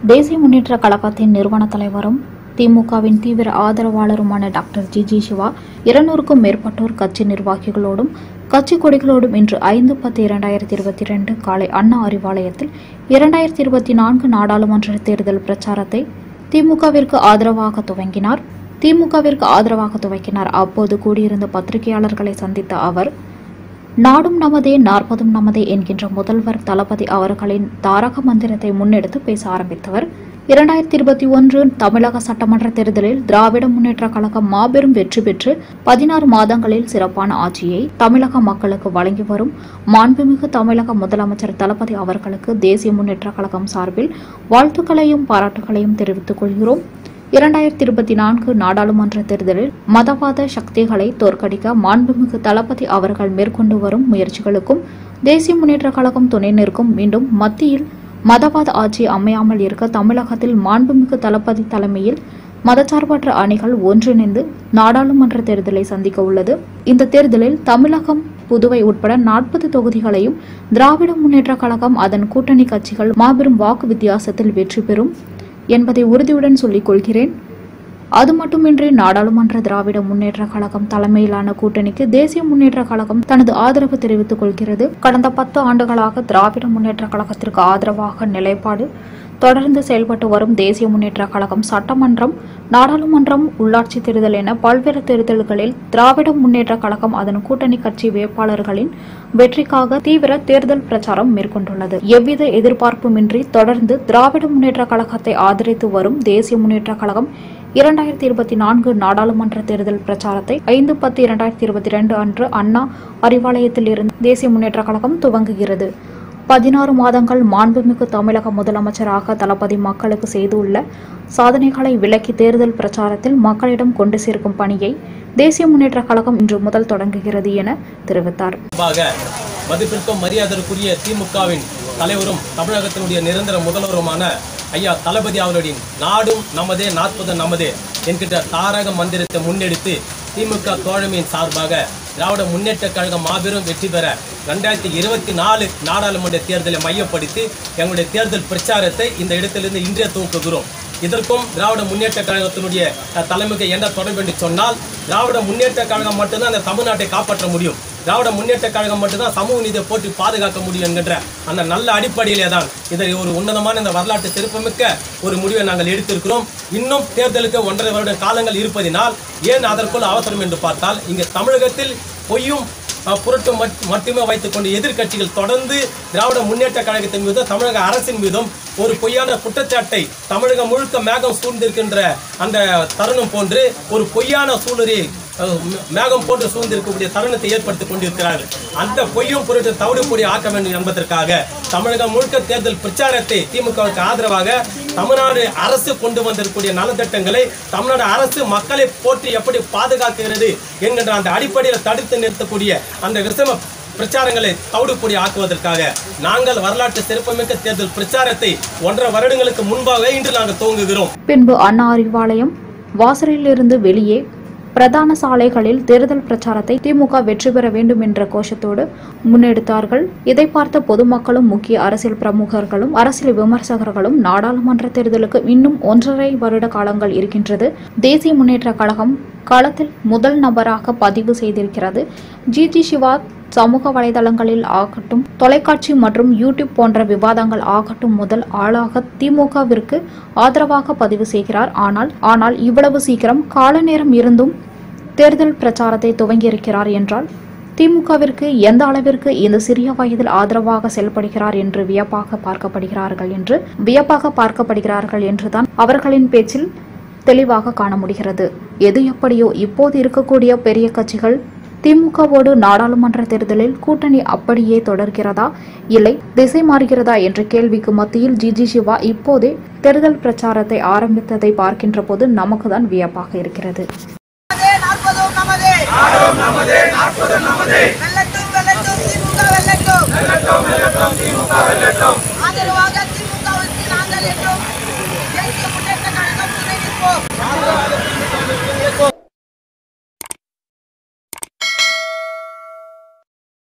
தேசிய முன்னேற்ற கழகத்தின் நிறுவன தலைவரும் திமுகவின் தீவிர ஆதரவாளருமான டாக்டர் ஜி ஜி சிவா இருநூறுக்கும் மேற்பட்டோர் கட்சி நிர்வாகிகளோடும் கட்சி கொடிகளோடும் இன்று ஐந்து பத்து இரண்டாயிரத்தி இருபத்தி ரெண்டு காலை அண்ணா அறிவாலயத்தில் இரண்டாயிரத்தி இருபத்தி நான்கு நாடாளுமன்ற தேர்தல் பிரச்சாரத்தை திமுகவிற்கு ஆதரவாக துவங்கினார் திமுகவிற்கு ஆதரவாக துவக்கினார் அப்போது கூடியிருந்த பத்திரிகையாளர்களை சந்தித்த அவர் நாடும் நமதே நாற்பதும் நமதே என்கின்ற முதல்வர் தளபதி அவர்களின் தாரக மந்திரத்தை முன்னெடுத்து பேச ஆரம்பித்தவர் இரண்டாயிரத்தி இருபத்தி ஒன்று தமிழக சட்டமன்ற தேர்தலில் திராவிட முன்னேற்றக் கழகம் மாபெரும் வெற்றி பெற்று பதினாறு மாதங்களில் சிறப்பான ஆட்சியை தமிழக மக்களுக்கு வழங்கி வரும் மாண்புமிகு தமிழக முதலமைச்சர் தளபதி அவர்களுக்கு தேசிய முன்னேற்றக் கழகம் சார்பில் வாழ்த்துக்களையும் பாராட்டுகளையும் தெரிவித்துக் கொள்கிறோம் இரண்டாயிரத்தி இருபத்தி நான்கு நாடாளுமன்ற தேர்தலில் மதவாத சக்திகளை தோற்கடிக்க மாண்புமிகு தளபதி அவர்கள் மேற்கொண்டு வரும் முயற்சிகளுக்கும் தேசிய முன்னேற்றக் கழகம் துணை நிற்கும் மீண்டும் மத்தியில் மதவாத ஆட்சி அமையாமல் இருக்க தமிழகத்தில் மாண்புமிகு தளபதி தலைமையில் மதச்சார்பற்ற அணிகள் ஒன்றிணைந்து நாடாளுமன்ற தேர்தலை சந்திக்க உள்ளது இந்த தேர்தலில் தமிழகம் புதுவை உட்பட நாற்பது தொகுதிகளையும் திராவிட முன்னேற்றக் கழகம் அதன் கூட்டணி கட்சிகள் மாபெரும் வாக்கு வித்தியாசத்தில் வெற்றி பெறும் என்பதை உறுதியுடன் சொல்லிக் கொள்கிறேன் அது மட்டுமின்றி நாடாளுமன்ற திராவிட முன்னேற்றக் கழகம் தலைமையிலான கூட்டணிக்கு தேசிய முன்னேற்றக் கழகம் தனது ஆதரவு தெரிவித்துக் கொள்கிறது கடந்த பத்து ஆண்டுகளாக திராவிட முன்னேற்றக் கழகத்திற்கு ஆதரவாக நிலைப்பாடு தொடர்ந்து செயல்பட்டு வரும் தேசிய முன்னேற்றக் கழகம் சட்டமன்றம் நாடாளுமன்றம் உள்ளாட்சி தேர்தல் என பல்வேறு தேர்தல்களில் திராவிட முன்னேற்றக் கழகம் அதன் கூட்டணி கட்சி வேட்பாளர்களின் வெற்றிக்காக தீவிர தேர்தல் பிரச்சாரம் மேற்கொண்டுள்ளது எவ்வித எதிர்பார்ப்புமின்றி தொடர்ந்து திராவிட முன்னேற்றக் கழகத்தை ஆதரித்து வரும் தேசிய முன்னேற்றக் கழகம் இரண்டாயிரத்தி இருபத்தி நான்கு நாடாளுமன்ற தேர்தல் பிரச்சாரத்தை ஐந்து பத்து இரண்டாயிரத்தி இருபத்தி ரெண்டு அன்று அண்ணா அறிவாலயத்தில் இருந்து தேசிய முன்னேற்றக் கழகம் துவங்குகிறது பதினாறு மாதங்கள் மாண்புமிகு தமிழக முதலமைச்சராக தளபதி மக்களுக்கு செய்துள்ள சாதனைகளை விளக்கி தேர்தல் பிரச்சாரத்தில் மக்களிடம் கொண்டு சேர்க்கும் பணியை தேசிய முன்னேற்றக் கழகம் இன்று முதல் தொடங்குகிறது என தெரிவித்தார் முன்பாக மதிப்பிற்கும் மரியாதைக்குரிய திமுகவின் தலைவரும் தமிழகத்தினுடைய நிரந்தர முதல்வருமான ஐயா தளபதி அவர்களுடைய நாடும் நமதே நாற்பது நமதே என்கின்ற தாரக மந்திரத்தை முன்னெடுத்து திமுக தோழமையின் சார்பாக திராவிட முன்னேற்ற கழகம் மாபெரும் வெற்றி பெற ரெண்டாயிரத்தி இருபத்தி நாலு நாடாளுமன்ற தேர்தலை மையப்படுத்தி எங்களுடைய தேர்தல் பிரச்சாரத்தை இந்த இடத்திலிருந்து இன்றைய துவக்குகிறோம் இதற்கும் திராவிட முன்னேற்ற கழகத்தினுடைய அஹ், தலைமைக்கு என்ன தொடர்பு என்று சொன்னால் திராவிட முன்னேற்ற கழகம் மட்டும்தான் அந்த தமிழ்நாட்டை காப்பாற்ற முடியும் திராவிட முன்னேற்ற கழகம் மட்டும்தான் சமூக நீதியை போட்டு பாதுகாக்க முடியும் என்கின்ற அந்த நல்ல அடிப்படையிலே தான் இதை ஒரு உன்னதமான இந்த வரலாற்று சிறப்புமிக்க ஒரு முடிவை நாங்கள் எடுத்திருக்கிறோம் இன்னும் தேர்தலுக்கு ஒன்றரை வருட காலங்கள் இருப்பதினால் ஏன் அதற்குள் அவசரம் என்று பார்த்தால் இங்கே தமிழகத்தில் பொய்யும் அஹ், புரட்டும் மட்- மட்டுமே வைத்துக்கொண்டு எதிர்க்கட்சிகள் தொடர்ந்து திராவிட முன்னேற்ற கழகத்தின் மீதும் தமிழக அரசின் மீதும் ஒரு பொய்யான குற்றச்சாட்டை தமிழகம் முழுக்க மேகம் சூழ்ந்திருக்கின்ற அந்த தருணம் போன்று ஒரு பொய்யான சூழலை அஹ், மே- மேகம் போன்று சூழ்ந்திருக்கக்கூடிய தருணத்தை ஏற்படுத்திக் கொண்டிருக்கிறார்கள் அந்த பொய்யும் பொருட்டு தவிடுபொடி ஆக்க வேண்டும் என்பதற்காக தமிழகம் முழுக்க தேர்தல் பிரச்சாரத்தை திமுகவுக்கு ஆதரவாக தமிழ்நாடு அரசு கொண்டு வந்திருக்கக்கூடிய நலத்திட்டங்களை தமிழ்நாடு அரசு மக்களை போற்றி எப்படி பாதுகாக்கிறது என்கின்ற அந்த அடிப்படையில் தடுத்து நிறுத்தக்கூடிய அந்த விஷம பிரச்சாரங்களை தவிடுபொடி ஆக்குவதற்காக நாங்கள் வரலாற்று சிறப்புமிக்க தேர்தல் பிரச்சாரத்தை ஒன்றரை வருடங்களுக்கு முன்பாக இன்று நாங்கள் துவங்குகிறோம் பின்பு அண்ணா அறிவாலயம் வாசலிலிருந்து வெளியே பிரதான சாலைகளில் தேர்தல் பிரச்சாரத்தை திமுக வெற்றி பெற வேண்டும் என்ற கோஷத்தோடு முன்னெடுத்தார்கள் இதை பார்த்த பொதுமக்களும் முக்கிய அரசியல் பிரமுகர்களும் அரசியல் விமர்சகர்களும் நாடாளுமன்ற தேர்தலுக்கு இன்னும் ஒன்றரை வருட காலங்கள் இருக்கின்றது தேசிய முன்னேற்ற கழகம் களத்தில் முதல் நபராக பதிவு செய்திருக்கிறது ஜிஜி சிவா சமூக வலைதளங்களில் ஆகட்டும் தொலைக்காட்சி மற்றும் யூடியூப் போன்ற விவாதங்கள் ஆகட்டும் முதல் ஆளாக திமுகவிற்கு ஆதரவாக பதிவு செய்கிறார் ஆனால் ஆனால் இவ்வளவு சீக்கிரம் கால நேரம் இருந்தும் தேர்தல் பிரச்சாரத்தை துவங்கியிருக்கிறார் என்றால் திமுகவிற்கு எந்த அளவிற்கு இந்த சிறிய வயதில் ஆதரவாக செயல்படுகிறார் என்று வியப்பாக பார்க்கப்படுகிறார்கள் என்று வியப்பாக பார்க்கப்படுகிறார்கள் என்றுதான் அவர்களின் பேச்சில் தெளிவாக காண முடிகிறது எது எப்படியோ இப்போது இருக்கக்கூடிய பெரிய கட்சிகள் திமுகவோடு நாடாளுமன்ற தேர்தலில் கூட்டணி அப்படியே தொடர்கிறதா இல்லை திசை மாறுகிறதா என்ற கேள்விக்கு மத்தியில் ஜிஜி சிவா இப்போதே தேர்தல் பிரச்சாரத்தை ஆரம்பித்ததை பார்க்கின்ற போது நமக்குதான் வியப்பாக இருக்கிறது நமதே நாற்பதும் நமதே வெல்லட்டும் வெல்லட்டும் திமுக வெல்லட்டும் ஆதரவாக திமுகவுக்கு நாங்கள் என்றும்